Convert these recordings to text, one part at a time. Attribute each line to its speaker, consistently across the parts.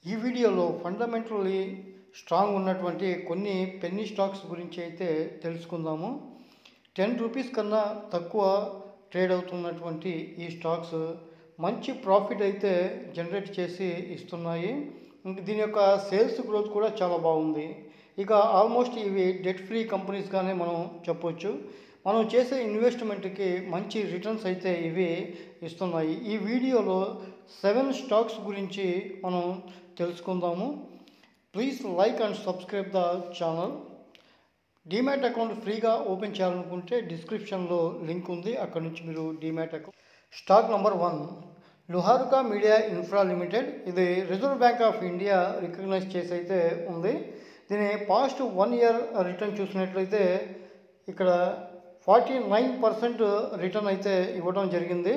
Speaker 1: ఈ వీడియోలో fundamentally strong ఉన్నటువంటి కొన్ని పెన్నీ స్టాక్స్ గురించి అయితే తెలుసుకుందాము టెన్ రూపీస్ కన్నా తక్కువ ట్రేడ్ అవుతున్నటువంటి ఈ స్టాక్స్ మంచి ప్రాఫిట్ అయితే జనరేట్ చేసి ఇస్తున్నాయి ఇంక దీని యొక్క సేల్స్ గ్రోత్ కూడా చాలా బాగుంది ఇక ఆల్మోస్ట్ ఇవి డెట్ ఫ్రీ కంపెనీస్గానే మనం చెప్పొచ్చు మనం చేసే ఇన్వెస్ట్మెంట్కి మంచి రిటర్న్స్ అయితే ఇవి ఇస్తున్నాయి ఈ వీడియోలో సెవెన్ స్టాక్స్ గురించి మనం తెలుసుకుందాము please like and subscribe the channel demat account ఫ్రీగా ఓపెన్ చేయాలనుకుంటే డిస్క్రిప్షన్లో లింక్ ఉంది అక్కడ నుంచి మీరు demat account stock number one Luharuka media infra limited ఇది Reserve Bank of India recognise చేసి అయితే ఉంది దీని పాస్ట్ వన్ ఇయర్ రిటర్న్ చూసినట్లయితే ఇక్కడ ఫార్టీ నైన్ పర్సెంట్ రిటర్న్ అయితే ఇవ్వడం జరిగింది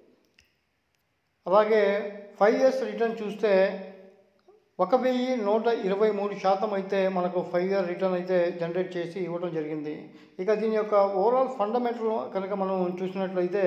Speaker 1: అలాగే ఫైవ్ ఇయర్స్ రిటర్న్ చూస్తే ఒక వెయ్యి నూట ఇరవై మూడు శాతం అయితే మనకు ఫైవ్ ఇయర్ రిటర్న్ అయితే జనరేట్ చేసి ఇవ్వడం జరిగింది ఇక దీని యొక్క ఓవరాల్ ఫండమెంటల్ కనుక మనం చూసినట్లయితే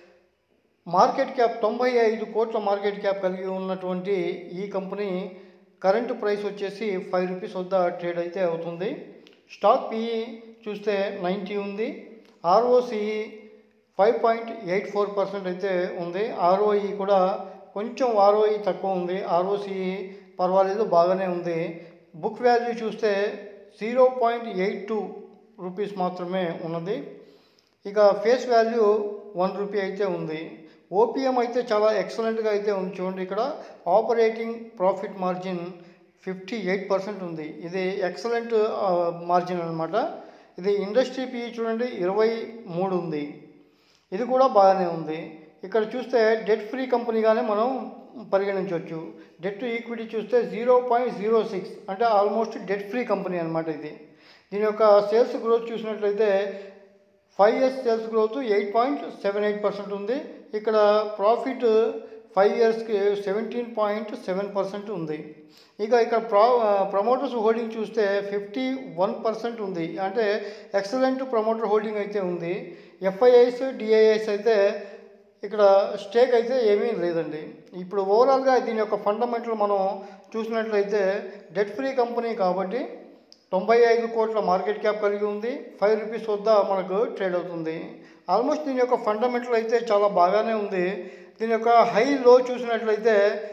Speaker 1: మార్కెట్ క్యాప్ తొంభై ఐదు కోట్ల మార్కెట్ క్యాప్ కలిగి ఉన్నటువంటి ఈ కంపెనీ కరెంటు ప్రైస్ వచ్చేసి ఫైవ్ రూపీస్ వద్ద ట్రేడ్ అయితే అవుతుంది స్టాక్ పిఈ చూస్తే నైంటీ ఉంది ROCE five point eight four percent అయితే ఉంది ఆర్ఓఈ కూడా కొంచెం ఆర్ఓఈ తక్కువ ఉంది ఆర్ఓసిఈ పర్వాలేదు బాగానే ఉంది బుక్ వాల్యూ చూస్తే zero point eight two rupees మాత్రమే ఉన్నది ఇక ఫేస్ వాల్యూ వన్ రూపీ అయితే ఉంది ఓపీఎం అయితే చాలా ఎక్సలెంట్గా అయితే ఉంది చూడండి ఇక్కడ operating profit margin fifty eight percent ఉంది ఇది ఎక్సలెంట్ మార్జిన్ అనమాట ఇది ఇండస్ట్రీ పీ చూడండి ఇరవై మూడు ఉంది ఇది కూడా బాగానే ఉంది ఇక్కడ చూస్తే డెట్ ఫ్రీ కంపెనీగానే మనం పరిగణించవచ్చు డెట్ ఈక్విటీ చూస్తే జీరో పాయింట్ జీరో సిక్స్ అంటే ఆల్మోస్ట్ డెట్ ఫ్రీ కంపెనీ అనమాట ఇది దీని యొక్క సేల్స్ గ్రోత్ చూసినట్లయితే five years sales growth eight point seven eight percent ఉంది ఇక్కడ ప్రాఫిట్ ఫైవ్ ఇయర్స్కి సెవెంటీన్ పాయింట్ సెవెన్ పర్సెంట్ ఉంది ఇక ఇక్కడ ప్రో ప్రమోటర్స్ హోల్డింగ్ చూస్తే ఫిఫ్టీ వన్ పర్సెంట్ ఉంది అంటే ఎక్సలెంట్ ప్రమోటర్ హోల్డింగ్ అయితే ఉంది ఎఫ్ఐఐస్ డిఐఐస్ అయితే ఇక్కడ స్టేక్ అయితే ఏమీ లేదండి ఇప్పుడు ఓవరాల్గా దీని యొక్క ఫండమెంటల్ మనం చూసినట్లయితే డెట్ ఫ్రీ కంపెనీ కాబట్టి తొంభై ఐదు కోట్ల మార్కెట్ క్యాప్ కలిగి ఉంది ఫైవ్ రూపీస్ వద్ద మనకు ట్రేడ్ అవుతుంది ఆల్మోస్ట్ దీని యొక్క ఫండమెంటల్ అయితే చాలా బాగానే ఉంది దీని యొక్క హై లో చూసినట్లయితే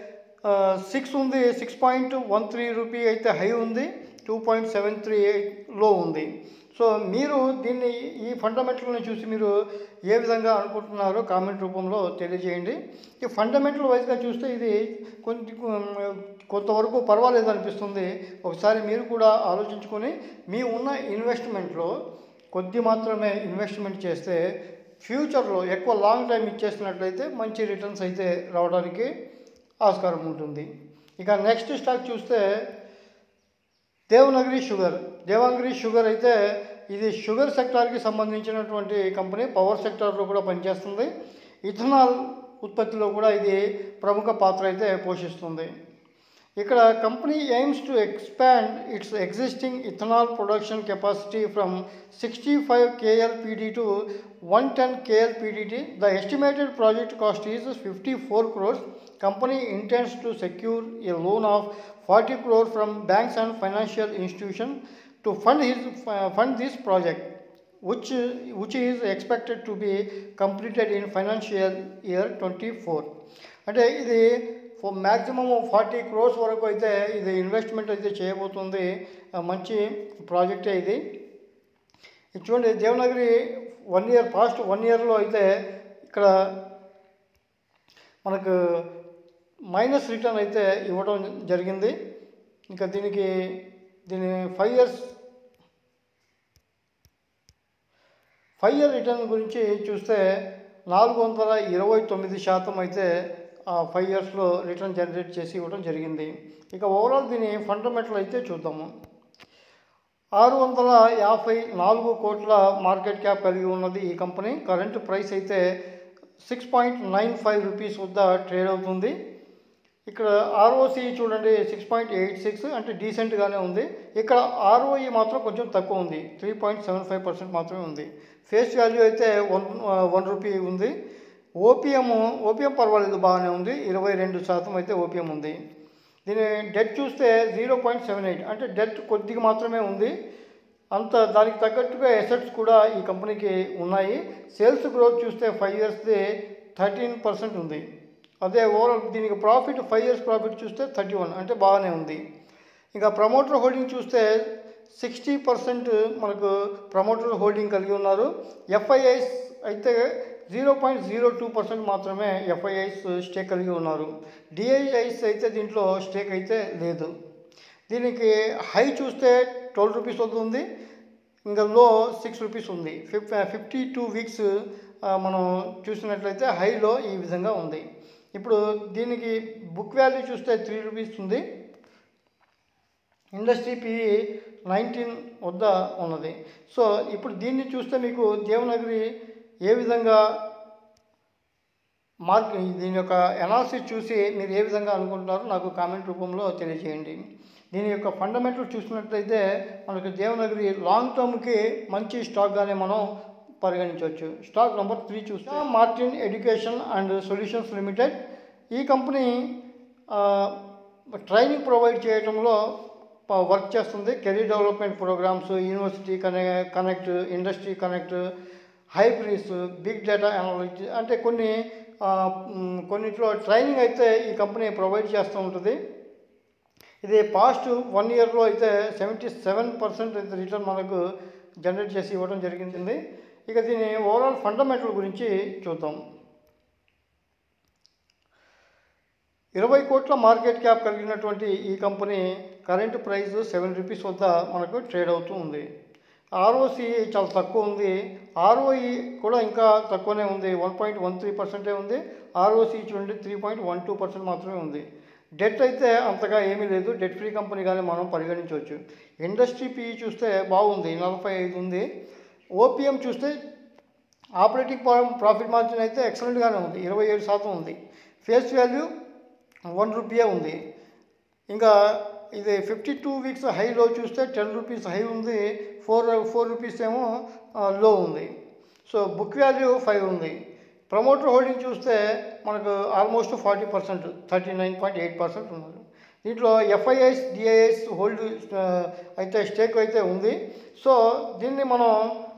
Speaker 1: సిక్స్ ఉంది six point one three rupee అయితే హై ఉంది two point seven three low ఉంది సో మీరు దీన్ని ఈ ఫండమెంటల్ని చూసి మీరు ఏ విధంగా అనుకుంటున్నారో కామెంట్ రూపంలో తెలియజేయండి ఈ ఫండమెంటల్ వైజ్గా చూస్తే ఇది కొంచెం కొంతవరకు పర్వాలేదు అనిపిస్తుంది ఒకసారి మీరు కూడా ఆలోచించుకొని మీ ఉన్న ఇన్వెస్ట్మెంట్లో కొద్ది మాత్రమే ఇన్వెస్ట్మెంట్ చేస్తే ఫ్యూచర్లో ఎక్కువ లాంగ్ టైం ఇచ్చేసినట్లయితే మంచి రిటర్న్స్ అయితే రావడానికి ఆస్కారం ఉంటుంది ఇక నెక్స్ట్ స్టాక్ చూస్తే దేవనగిరి షుగర్ దేవనగిరి షుగర్ అయితే ఇది షుగర్ సెక్టార్కి సంబంధించినటువంటి కంపెనీ పవర్ సెక్టార్లో కూడా పనిచేస్తుంది ఇథనాల్ ఉత్పత్తిలో కూడా ఇది ప్రముఖ పాత్ర అయితే పోషిస్తుంది ఇక్కడ company aims to expand its existing ethanol production capacity from sixty five KLPD to one ten కేఎల్పిడిటి the estimated project cost is fifty four crores company intends to secure a loan of forty crore from banks and financial institution to fund his fund this project which which is expected to be completed in financial year 24 అంటే ఇది maximum forty crores వరకు అయితే ఇది investment అయితే చేయబోతుంది మంచి ప్రాజెక్టే ఇది ఇది చూడండి Davangere one year past one ఇయర్లో అయితే ఇక్కడ మనకు మైనస్ రిటర్న్ అయితే ఇవ్వడం జరిగింది ఇంకా దీనికి దీని five years five year return గురించి చూస్తే నాలుగు వందల ఇరవై తొమ్మిది శాతం అయితే ఫైవ్ ఇయర్స్లో రిటర్న్ జనరేట్ చేసి ఇవ్వడం జరిగింది ఇక ఓవరాల్ దీని ఫండమెంటల్ అయితే చూద్దాము ఆరు వందల యాభై నాలుగు కోట్ల మార్కెట్ క్యాప్ కలిగి ఉన్నది ఈ కంపెనీ కరెంట్ ప్రైస్ అయితే six point nine five rupees వద్ద ట్రేడ్ అవుతుంది ఇక్కడ ఆర్ఓసి చూడండి సిక్స్ పాయింట్ ఎయిట్ సిక్స్ అంటే డీసెంట్గానే ఉంది ఇక్కడ ఆర్ఓఈ మాత్రం కొంచెం తక్కువ ఉంది three point seven five percent మాత్రమే ఉంది ఫేస్ వాల్యూ అయితే వన్ వన్ రూపీ ఉంది ఓపీఎం ఓపీఎం పర్వాలేదు బాగానే ఉంది ఇరవై రెండు శాతం అయితే ఓపీఎం ఉంది దీని డెట్ చూస్తే జీరో పాయింట్ సెవెన్ ఎయిట్ అంటే డెట్ కొద్దిగా మాత్రమే ఉంది అంత దానికి తగ్గట్టుగా ఎసెట్స్ కూడా ఈ కంపెనీకి ఉన్నాయి సేల్స్ గ్రోత్ చూస్తే ఫైవ్ ఇయర్స్ది థర్టీన్ పర్సెంట్ ఉంది అదే ఓవరాల్ దీనికి ప్రాఫిట్ ఫైవ్ ఇయర్స్ ప్రాఫిట్ చూస్తే థర్టీ వన్ అంటే బాగానే ఉంది ఇంకా ప్రమోటర్ హోల్డింగ్ చూస్తే సిక్స్టీ పర్సెంట్ మనకు ప్రమోటర్ హోల్డింగ్ కలిగి ఉన్నారు ఎఫ్ఐఐస్ అయితే zero point zero two percent మాత్రమే ఎఫ్ఐఐస్ స్టేక్ కలిగి ఉన్నారు డిఐఐస్ అయితే దీంట్లో స్టేక్ అయితే లేదు దీనికి హై చూస్తే ట్వెల్వ్ రూపీస్ ఉంది ఇంకా లో సిక్స్ రూపీస్ ఉంది ఫిఫ్ ఫిఫ్టీ టూ వీక్స్ మనం చూసినట్లయితే హైలో ఈ విధంగా ఉంది ఇప్పుడు దీనికి బుక్ వాల్యూ చూస్తే త్రీ రూపీస్ ఉంది ఇండస్ట్రీ పిఈ నైన్టీన్ వద్ద ఉన్నది సో ఇప్పుడు దీన్ని చూస్తే మీకు దేవనగిరి ఏ విధంగా మార్క్ దీని యొక్క అనాలిసిస్ చూసి మీరు ఏ విధంగా అనుకుంటున్నారో నాకు కామెంట్ రూపంలో తెలియజేయండి దీని యొక్క ఫండమెంటల్ చూసినట్లయితే మనకు దేవనగిరి లాంగ్ టర్మ్కి మంచి స్టాక్గానే మనం పరిగణించవచ్చు స్టాక్ నెంబర్ త్రీ చూస్తే Martin education and solutions limited ఈ కంపెనీ ఆ, ట్రైనింగ్ ప్రొవైడ్ చేయడంలో ప- వర్క్ చేస్తుంది కెరీర్ డెవలప్మెంట్ ప్రోగ్రామ్స్ యూనివర్సిటీ కనె connect industry connect hybrids big data analytics అంటే కొన్ని ఆ, మ్, కొన్నిట్లో ట్రైనింగ్ అయితే ఈ కంపెనీ ప్రొవైడ్ చేస్తూ ఉంటుంది ఇది పాస్ట్ వన్ ఇయర్లో అయితే సెవెంటీ సెవెన్ పర్సెంట్ అయితే రిటర్న్ మనకు జనరేట్ చేసి ఇవ్వడం జరిగింది ఇక దీని ఓవరాల్ ఫండమెంటల్ గురించి చూద్దాం ఇరవై కోట్ల మార్కెట్ క్యాప్ కలిగినటువంటి ఈ company current price seven rupees వద్ద మనకు ట్రేడ్ అవుతూ ఉంది ఆర్ఓసి చాలా తక్కువ ఉంది ఆర్ఓఈ కూడా ఇంకా తక్కువనే ఉంది వన్ పాయింట్ వన్ త్రీ పర్సెంటే ఉంది ఆర్ఓసి చూడండి three point one two percent మాత్రమే ఉంది డెట్ అయితే అంతగా ఏమీ లేదు డెట్ ఫ్రీ కంపెనీగానే మనం పరిగణించవచ్చు ఇండస్ట్రీ పిఈ చూస్తే బాగుంది నలభై ఐదు ఉంది ఓపీఎం చూస్తే ఆపరేటింగ్ ప్రాఫిట్ మార్జిన్ అయితే ఎక్సలెంట్గానే ఉంది ఇరవై ఏడు శాతం ఉంది ఫేస్ వాల్యూ వన్ రూపీయే ఉంది ఇంకా ఇది ఫిఫ్టీ టూ వీక్స్ హైలో చూస్తే టెన్ రూపీస్ హై ఉంది ఫోర్ ఫోర్ రూపీస్ ఏమో లో ఉంది సో బుక్ వాల్యూ ఫైవ్ ఉంది ప్రమోటర్ హోల్డింగ్ చూస్తే మనకు almost forty percent thirty nine point eight percent ఉన్నారు దీంట్లో ఎఫ్ఐఐస్ డిఐఎస్ హోల్డ్ అయితే స్టేక్ అయితే ఉంది సో దీన్ని మనం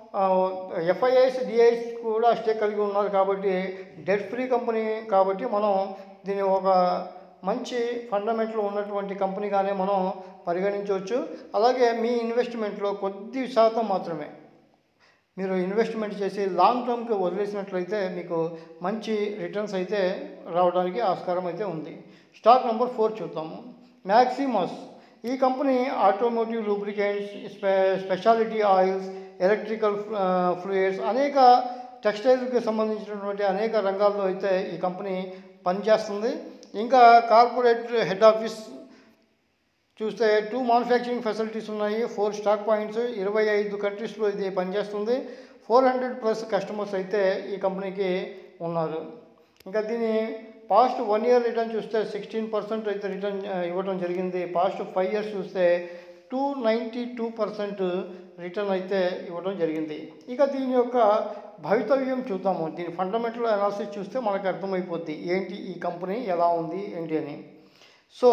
Speaker 1: ఎఫ్ఐఐస్ డిఐఎస్ కూడా స్టేక్ కలిగి ఉన్నారు కాబట్టి డెట్ ఫ్రీ కంపెనీ కాబట్టి మనం దీన్ని ఒక మంచి ఫండమెంటల్ ఉన్నటువంటి కంపెనీగానే మనం పరిగణించవచ్చు అలాగే మీ ఇన్వెస్ట్మెంట్లో కొద్ది శాతం మాత్రమే మీరు ఇన్వెస్ట్మెంట్ చేసి లాంగ్ టర్మ్కి వదిలేసినట్లయితే మీకు మంచి రిటర్న్స్ అయితే రావడానికి ఆస్కారం అయితే ఉంది స్టాక్ నెంబర్ ఫోర్ చూద్దాము మ్యాక్సిమస్ ఈ కంపెనీ ఆటోమోటివ్ లూబ్రికెంట్స్ స్పె స్పెషాలిటీ ఆయిల్స్ ఎలక్ట్రికల్ ఫ్లూయిడ్స్ అనేక టెక్స్టైల్కి సంబంధించినటువంటి అనేక రంగాల్లో అయితే ఈ కంపెనీ పనిచేస్తుంది ఇంకా కార్పొరేట్ హెడ్ ఆఫీస్ చూస్తే టూ మ్యానుఫ్యాక్చరింగ్ ఫెసిలిటీస్ ఉన్నాయి ఫోర్ స్టాక్ పాయింట్స్ ఇరవై ఐదు కంట్రీస్లో ఇది పనిచేస్తుంది ఫోర్ హండ్రెడ్ ప్లస్ కస్టమర్స్ అయితే ఈ కంపెనీకి ఉన్నారు ఇంకా దీని పాస్ట్ వన్ ఇయర్ రిటర్న్ చూస్తే సిక్స్టీన్ పర్సెంట్ అయితే రిటర్న్ ఆ, ఇవ్వడం జరిగింది పాస్ట్ ఫైవ్ ఇయర్స్ చూస్తే two ninety two percent return అయితే ఇవ్వడం జరిగింది ఇక దీని యొక్క భవితవ్యం చూద్దాము దీని ఫండమెంటల్ అనాలిసిస్ చూస్తే మనకు అర్థమైపోద్ది ఏంటి ఈ కంపెనీ ఎలా ఉంది ఏంటి అని సో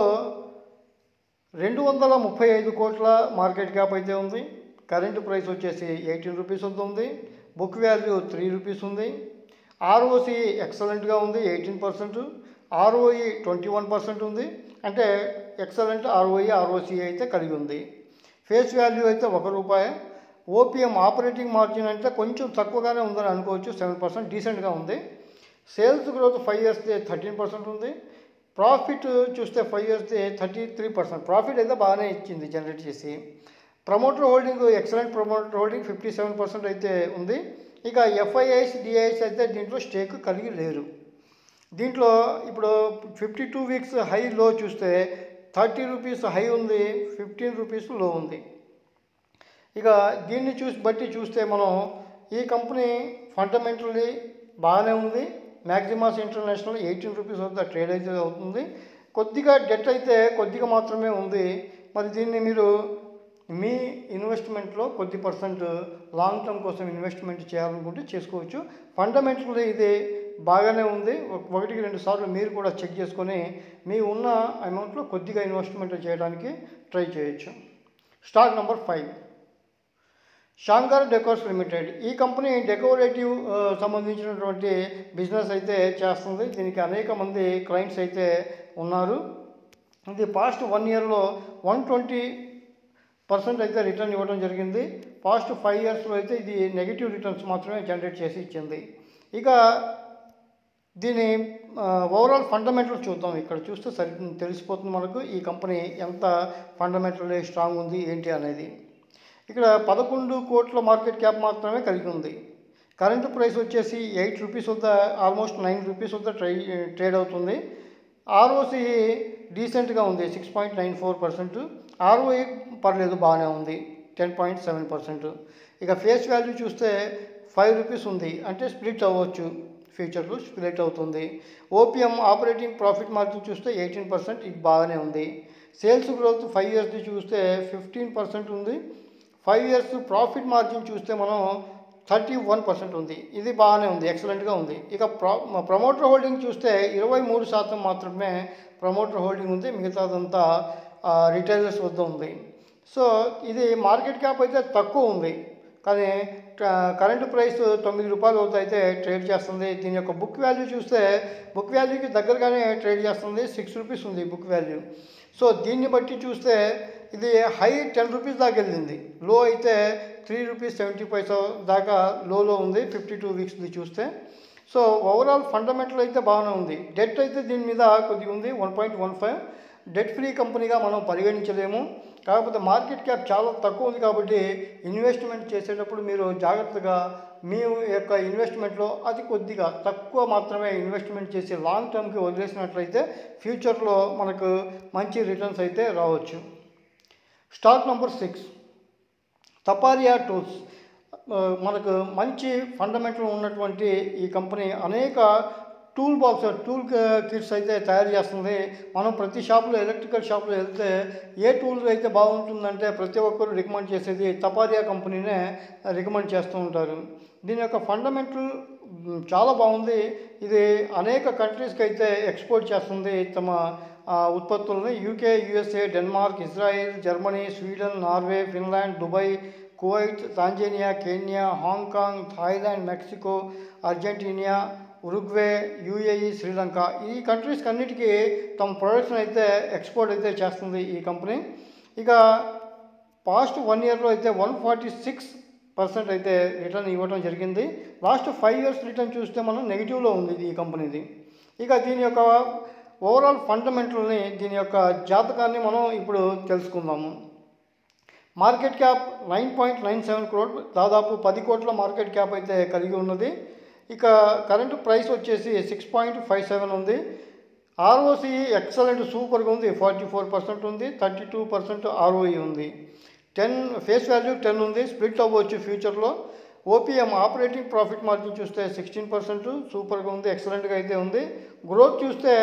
Speaker 1: రెండు వందల ముప్పై ఐదు కోట్ల మార్కెట్ క్యాప్ అయితే ఉంది కరెంటు ప్రైస్ వచ్చేసి ఎయిటీన్ రూపీస్ వద్ద ఉంది బుక్ వాల్యూ త్రీ రూపీస్ ఉంది ఆర్ఓసి ఎక్సలెంట్గా ఉంది eighteen percent ROE twenty one percent ఉంది అంటే ఎక్సలెంట్ ఆర్ఓఈ ఆర్ఓసి అయితే కలిగి ఉంది ఫేస్ వాల్యూ అయితే ఒక రూపాయి ఓపీఎం ఆపరేటింగ్ మార్జిన్ అంటే కొంచెం తక్కువగానే ఉందని అనుకోవచ్చు సెవెన్ పర్సెంట్ డీసెంట్గా ఉంది sales growth five years thirteen percent ఉంది ప్రాఫిట్ చూస్తే five years thirty three percent profit అయితే బాగానే ఇచ్చింది జనరేట్ చేసి promoter holding excellent promoter holding fifty seven percent అయితే ఉంది ఇక ఎఫ్ఐఐస్ డిఐఎస్ అయితే దీంట్లో స్టేక్ కలిగి లేరు దీంట్లో ఇప్పుడు fifty two weeks high low చూస్తే థర్టీ రూపీస్ హై ఉంది ఫిఫ్టీన్ రూపీస్ లో ఉంది ఇక దీన్ని చూసి బట్టి చూస్తే మనం ఈ కంపెనీ ఫండమెంటల్లీ బాగానే ఉంది మ్యాక్సిమాస్ ఇంటర్నేషనల్ ఎయిటీన్ రూపీస్ వద్ద ట్రేడ్ అయితే అవుతుంది కొద్దిగా డెట్ అయితే కొద్దిగా మాత్రమే ఉంది మరి దీన్ని మీరు మీ ఇన్వెస్ట్మెంట్లో కొద్ది పర్సెంట్ లాంగ్ టర్మ్ కోసం ఇన్వెస్ట్మెంట్ చేయాలనుకుంటే చేసుకోవచ్చు ఫండమెంటల్లీ ఇది బాగానే ఉంది ఒక- ఒకటికి రెండు సార్లు మీరు కూడా చెక్ చేసుకొని మీ ఉన్న అమౌంట్లో కొద్దిగా ఇన్వెస్ట్మెంట్ చేయడానికి ట్రై చేయొచ్చు stock number five Shankar decors limited ఈ కంపెనీ డెకోరేటివ్ ఆ, సంబంధించినటువంటి బిజినెస్ అయితే చేస్తుంది దీనికి అనేక మంది క్లయింట్స్ అయితే ఉన్నారు ఇది పాస్ట్ వన్ ఇయర్లో వన్ ట్వంటీ పర్సెంట్ అయితే రిటర్న్ ఇవ్వడం జరిగింది పాస్ట్ ఫైవ్ ఇయర్స్లో అయితే ఇది నెగిటివ్ రిటర్న్స్ మాత్రమే జనరేట్ చేసి ఇచ్చింది ఇక దీని ఓవరాల్ ఫండమెంటల్ చూద్దాం ఇక్కడ చూస్తే సరి తెలిసిపోతుంది మనకు ఈ కంపెనీ ఎంత ఫండమెంటల్లీ స్ట్రాంగ్ ఉంది ఏంటి అనేది ఇక్కడ పదకొండు కోట్ల మార్కెట్ క్యాప్ మాత్రమే కలిగి ఉంది కరెంట్ ప్రైస్ వచ్చేసి ఎయిట్ రూపీస్ వద్ద ఆల్మోస్ట్ నైన్ రూపీస్ వద్ద ట్రై ట్రేడ్ అవుతుంది ఆర్ఓసి డీసెంట్గా ఉంది six point nine four percent ROI పర్లేదు బాగానే ఉంది టెన్ పాయింట్ సెవెన్ పర్సెంట్ ఇక ఫేస్ వాల్యూ చూస్తే ఫైవ్ రూపీస్ ఉంది అంటే స్ప్లిట్ అవ్వచ్చు ఫ్యూచర్లో స్ప్లిట్ అవుతుంది ఓపీఎం ఆపరేటింగ్ ప్రాఫిట్ మార్జిన్ చూస్తే ఎయిటీన్ పర్సెంట్ ఇది బాగానే ఉంది సేల్స్ గ్రోత్ ఫైవ్ ఇయర్స్ది చూస్తే ఫిఫ్టీన్ పర్సెంట్ ఉంది ఫైవ్ ఇయర్స్ ప్రాఫిట్ మార్జిన్ చూస్తే మనం థర్టీ వన్ పర్సెంట్ ఉంది ఇది బాగానే ఉంది ఎక్సలెంట్గా ఉంది ఇక ప్రో ప్రమోటర్ హోల్డింగ్ చూస్తే ఇరవై మూడు శాతం మాత్రమే ప్రమోటర్ హోల్డింగ్ ఉంది మిగతాదంతా రిటైలర్స్ వద్ద ఉంది సో ఇది మార్కెట్ క్యాప్ అయితే తక్కువ ఉంది కానీ కరెంటు ప్రైస్ తొమ్మిది రూపాయలు వద్ద అయితే ట్రేడ్ చేస్తుంది దీని యొక్క బుక్ వాల్యూ చూస్తే బుక్ వాల్యూకి దగ్గరగానే ట్రేడ్ చేస్తుంది సిక్స్ రూపీస్ ఉంది బుక్ వాల్యూ సో దీన్ని బట్టి చూస్తే ఇది హై టెన్ రూపీస్ దాకా వెళ్ళింది లో అయితే త్రీ రూపీస్ సెవెంటీ పైసా దాకా లోలో ఉంది ఫిఫ్టీ టూ వీక్స్ది చూస్తే సో ఓవరాల్ ఫండమెంటల్ అయితే బాగానే ఉంది డెట్ అయితే దీని మీద కొద్దిగా ఉంది one point one five debt free కంపెనీగా మనం పరిగణించలేము కాకపోతే మార్కెట్ క్యాప్ చాలా తక్కువ ఉంది కాబట్టి ఇన్వెస్ట్మెంట్ చేసేటప్పుడు మీరు జాగ్రత్తగా మీ యొక్క ఇన్వెస్ట్మెంట్లో అతి కొద్దిగా తక్కువ మాత్రమే ఇన్వెస్ట్మెంట్ చేసి లాంగ్ టర్మ్కి వదిలేసినట్లయితే ఫ్యూచర్లో మనకు మంచి రిటర్న్స్ అయితే రావచ్చు stock number six Taparia tools ఆ, మనకు మంచి ఫండమెంటల్ ఉన్నటువంటి ఈ కంపెనీ అనేక టూల్ బాక్స్ టూల్ కిట్స్ అయితే తయారు చేస్తుంది మనం ప్రతి షాప్లో ఎలక్ట్రికల్ షాప్లో వెళ్తే ఏ టూల్ అయితే బాగుంటుందంటే ప్రతి ఒక్కరు రికమెండ్ చేసేది తపారియా కంపెనీనే రికమెండ్ చేస్తూ ఉంటారు దీని యొక్క ఫండమెంటల్ మ్, చాలా బాగుంది ఇది అనేక కంట్రీస్కి అయితే ఎక్స్పోర్ట్ చేస్తుంది తమ ఆ, ఉత్పత్తులని UK USA Denmark Israel Germany Sweden Norway Finland Dubai Kuwait Tanzania Kenya Hong Kong Thailand Mexico Argentina Uruguay UAE Sri Lanka ఈ కంట్రీస్కి అన్నిటికీ తమ ప్రొడక్ట్స్ని అయితే ఎక్స్పోర్ట్ అయితే చేస్తుంది ఈ కంపెనీ ఇక పాస్ట్ వన్ ఇయర్లో అయితే వన్ ఫార్టీ సిక్స్ పర్సెంట్ అయితే రిటర్న్ ఇవ్వడం జరిగింది లాస్ట్ ఫైవ్ ఇయర్స్ రిటర్న్ చూస్తే మనం నెగిటివ్లో ఉంది ఇది ఈ కంపెనీది ఇక దీని యొక్క ఓవరాల్ ఫండమెంటల్ని దీని యొక్క జాతకాన్ని మనం ఇప్పుడు తెలుసుకుందాము market cap nine point nine seven crore దాదాపు పది కోట్ల మార్కెట్ క్యాప్ అయితే కలిగి ఉన్నది ఇక కరెంటు ప్రైస్ వచ్చేసి సిక్స్ పాయింట్ ఫైవ్ సెవెన్ ఉంది ఆర్ఓసి ఎక్సలెంట్ సూపర్గా ఉంది ఫార్టీ ఫోర్ పర్సెంట్ ఉంది థర్టీ టూ పర్సెంట్ ఆర్ఓఈ ఉంది టెన్ ఫేస్ వాల్యూ టెన్ ఉంది స్ప్లిట్ అవ్వచ్చు ఫ్యూచర్లో ఓపీఎం ఆపరేటింగ్ ప్రాఫిట్ మార్జిన్ చూస్తే సిక్స్టీన్ పర్సెంట్ సూపర్గా ఉంది ఎక్సలెంట్గా అయితే ఉంది గ్రోత్ చూస్తే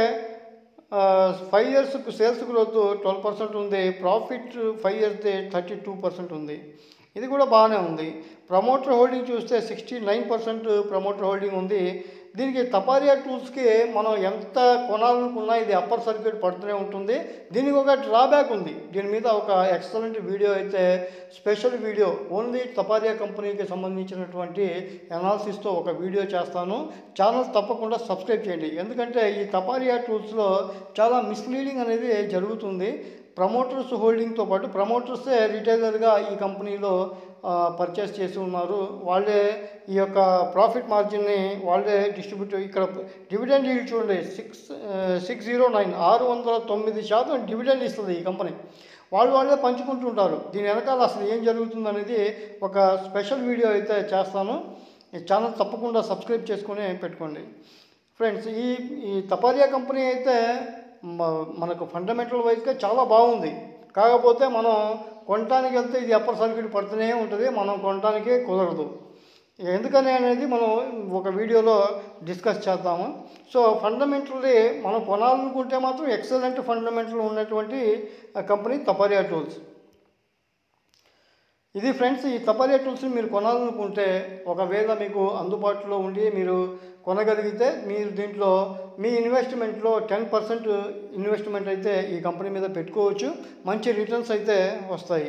Speaker 1: five years sales growth twelve percent ఉంది profit five years thirty two percent ఉంది ఇది కూడా బాగానే ఉంది ప్రమోటర్ హోల్డింగ్ చూస్తే sixty nine percent promoter holding ఉంది దీనికి తపారియా టూల్స్కి మనం ఎంత కొనాలనుకున్నా ఇది అప్పర్ సర్క్యూట్ పడుతూనే ఉంటుంది దీనికి ఒక డ్రాబ్యాక్ ఉంది దీని మీద ఒక ఎక్సలెంట్ వీడియో అయితే స్పెషల్ వీడియో ఓన్లీ తపారియా కంపెనీకి సంబంధించినటువంటి అనాలిసిస్తో ఒక వీడియో చేస్తాను ఛానల్ తప్పకుండా సబ్స్క్రైబ్ చేయండి ఎందుకంటే ఈ తపారియా టూల్స్లో చాలా మిస్లీడింగ్ అనేది జరుగుతుంది ప్రమోటర్స్ హోల్డింగ్తో పాటు ప్రమోటర్సే రిటైలర్గా ఈ కంపెనీలో పర్చేస్ చేసి ఉన్నారు వాళ్ళే ఈ యొక్క ప్రాఫిట్ మార్జిన్ని వాళ్ళే డిస్ట్రిబ్యూట్ ఇక్కడ డివిడెండ్ ఈల్డ్ చూడండి సిక్స్ సిక్స్ జీరో నైన్ ఆరు వందల తొమ్మిది శాతం డివిడెండ్ ఇస్తుంది ఈ కంపెనీ వాళ్ళు వాళ్ళే పంచుకుంటుంటారు దీని వెనకాల అసలు ఏం జరుగుతుంది అనేది ఒక స్పెషల్ వీడియో అయితే చేస్తాను ఈ ఛానల్ తప్పకుండా సబ్స్క్రైబ్ చేసుకొని పెట్టుకోండి ఫ్రెండ్స్ ఈ ఈ తపారియా కంపెనీ అయితే మ- మనకు ఫండమెంటల్ వైజ్గా చాలా బాగుంది కాకపోతే మనం కొనటానికి వెళ్తే ఇది అప్పర్ సర్క్యూట్ పడుతూనే ఉంటుంది మనం కొనటానికి కుదరదు ఎందుకని అనేది మనం ఒక వీడియోలో డిస్కస్ చేద్దాము సో ఫండమెంటల్లీ మనం కొనాలనుకుంటే మాత్రం ఎక్సలెంట్ ఫండమెంటల్ ఉన్నటువంటి కంపెనీ తపారియా టూల్స్ ఇది ఫ్రెండ్స్ ఈ తపరియా టూల్స్ని మీరు కొనాలనుకుంటే ఒకవేళ మీకు అందుబాటులో ఉండి మీరు కొనగలిగితే మీరు దీంట్లో మీ ఇన్వెస్ట్మెంట్లో టెన్ పర్సెంట్ ఇన్వెస్ట్మెంట్ అయితే ఈ కంపెనీ మీద పెట్టుకోవచ్చు మంచి రిటర్న్స్ అయితే వస్తాయి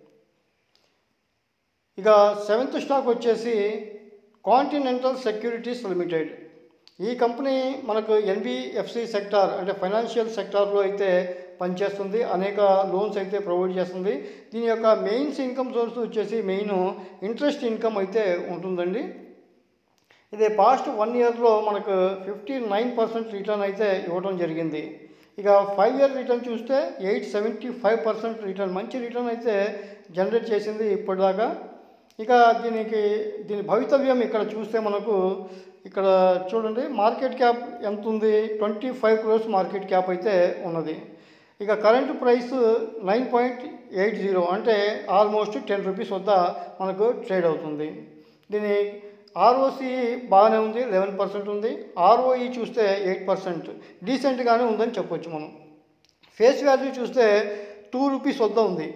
Speaker 1: ఇక సెవెంత్ స్టాక్ వచ్చేసి కాంటినెంటల్ సెక్యూరిటీస్ లిమిటెడ్ ఈ కంపెనీ మనకు ఎన్బిఎఫ్సి సెక్టార్ అంటే ఫైనాన్షియల్ సెక్టార్లో అయితే పనిచేస్తుంది అనేక లోన్స్ అయితే ప్రొవైడ్ చేస్తుంది దీని యొక్క మెయిన్స్ ఇన్కమ్ సోర్స్ వచ్చేసి మెయిన్ ఇంట్రెస్ట్ ఇన్కమ్ అయితే ఉంటుందండి ఇది పాస్ట్ వన్ ఇయర్లో మనకు ఫిఫ్టీ నైన్ పర్సెంట్ రిటర్న్ అయితే ఇవ్వడం జరిగింది ఇక ఫైవ్ ఇయర్ రిటర్న్ చూస్తే eight seventy five percent return మంచి రిటర్న్ అయితే జనరేట్ చేసింది ఇప్పటిదాకా ఇక దీనికి దీని భవితవ్యం ఇక్కడ చూస్తే మనకు ఇక్కడ చూడండి మార్కెట్ క్యాప్ ఎంత ఉంది twenty five crores market cap అయితే ఉన్నది ఇక current price nine point eight zero అంటే ఆల్మోస్ట్ టెన్ రూపీస్ వద్ద మనకు ట్రేడ్ అవుతుంది దీని ఆర్ఓసి బాగానే ఉంది లెవెన్ పర్సెంట్ ఉంది ఆర్ఓఈ చూస్తే ఎయిట్ పర్సెంట్ డీసెంట్గానే ఉందని చెప్పొచ్చు మనం ఫేస్ వాల్యూ చూస్తే టూ రూపీస్ వద్ద ఉంది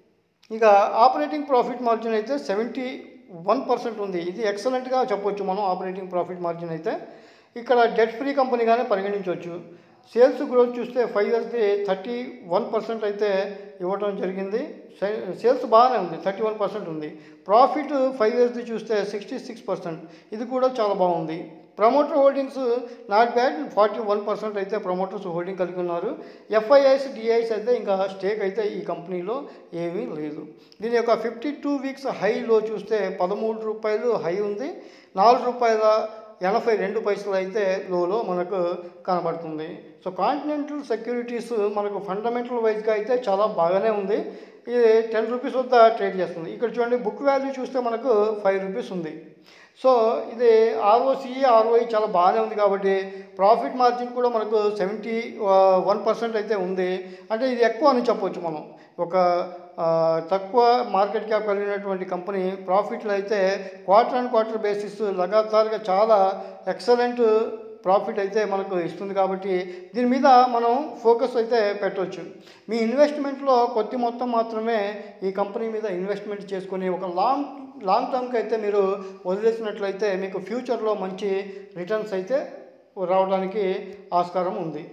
Speaker 1: ఇక ఆపరేటింగ్ ప్రాఫిట్ మార్జిన్ అయితే సెవెంటీ వన్ పర్సెంట్ ఉంది ఇది ఎక్సలెంట్గా చెప్పొచ్చు మనం ఆపరేటింగ్ ప్రాఫిట్ మార్జిన్ అయితే ఇక్కడ డెట్ ఫ్రీ కంపెనీగానే పరిగణించవచ్చు సేల్స్ గ్రోత్ చూస్తే ఫైవ్ ఇయర్స్ది థర్టీ వన్ పర్సెంట్ అయితే ఇవ్వడం జరిగింది సే- సేల్స్ బాగానే ఉంది థర్టీ వన్ పర్సెంట్ ఉంది ప్రాఫిట్ ఫైవ్ ఇయర్స్ది చూస్తే సిక్స్టీ సిక్స్ పర్సెంట్ ఇది కూడా చాలా బాగుంది promoter holdings not bad forty one percent అయితే ప్రమోటర్స్ హోల్డింగ్ కలిగి ఉన్నారు ఎఫ్ఐఐస్ డిఐస్ అయితే ఇంకా స్టేక్ అయితే ఈ కంపెనీలో ఏమీ లేదు దీని యొక్క ఫిఫ్టీ టూ వీక్స్ హైలో చూస్తే పదమూడు రూపాయలు హై ఉంది నాలుగు రూపాయల ఎనభై రెండు పైసలు అయితే లోలో మనకు కనబడుతుంది సో కాంటినెంటల్ సెక్యూరిటీస్ మనకు ఫండమెంటల్ వైజ్గా అయితే చాలా బాగానే ఉంది ఇది టెన్ రూపీస్ వద్ద ట్రేడ్ చేస్తుంది ఇక్కడ చూడండి బుక్ వాల్యూ చూస్తే మనకు ఫైవ్ రూపీస్ ఉంది సో ఇది ఆర్ఓసిఈ ఆర్ఓఐ చాలా బాగానే ఉంది కాబట్టి ప్రాఫిట్ మార్జిన్ కూడా మనకు సెవెంటీ వన్ పర్సెంట్ అయితే ఉంది అంటే ఇది ఎక్కువ అని చెప్పొచ్చు మనం ఒక ఆ, తక్కువ మార్కెట్ క్యాప్ కలిగినటువంటి కంపెనీ ప్రాఫిట్లు అయితే క్వార్టర్ అండ్ క్వార్టర్ బేసిస్ లగాతారుగా చాలా ఎక్సలెంట్ ప్రాఫిట్ అయితే మనకు ఇస్తుంది కాబట్టి దీని మీద మనం ఫోకస్ అయితే పెట్టవచ్చు మీ ఇన్వెస్ట్మెంట్లో కొద్ది మొత్తం మాత్రమే ఈ కంపెనీ మీద ఇన్వెస్ట్మెంట్ చేసుకుని ఒక లాంగ్ లాంగ్ టర్మ్కి అయితే మీరు వదిలేసినట్లయితే మీకు ఫ్యూచర్లో మంచి రిటర్న్స్ అయితే రావడానికి ఆస్కారం ఉంది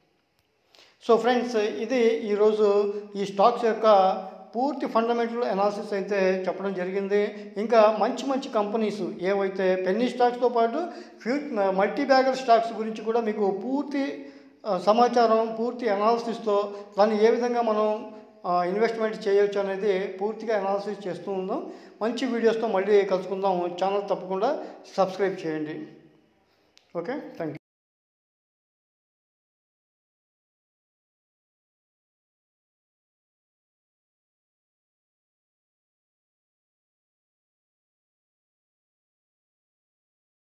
Speaker 1: సో ఫ్రెండ్స్ ఇది ఈరోజు ఈ స్టాక్స్ యొక్క పూర్తి ఫండమెంటల్ అనాలిసిస్ అయితే చెప్పడం జరిగింది ఇంకా మంచి మంచి కంపెనీస్ ఏవైతే పెన్నీ స్టాక్స్తో పాటు ఫ్యూ మల్టీ బ్యాగర్ స్టాక్స్ గురించి కూడా మీకు పూర్తి ఆ, సమాచారం పూర్తి అనాలిసిస్తో దాన్ని ఏ విధంగా మనం ఇన్వెస్ట్మెంట్ చేయొచ్చు అనేది పూర్తిగా అనాలిసిస్ చేస్తూ ఉందాం మంచి వీడియోస్తో మళ్ళీ కలుసుకుందాం ఛానల్ తప్పకుండా సబ్స్క్రైబ్ చేయండి ఓకే థ్యాంక్ యూ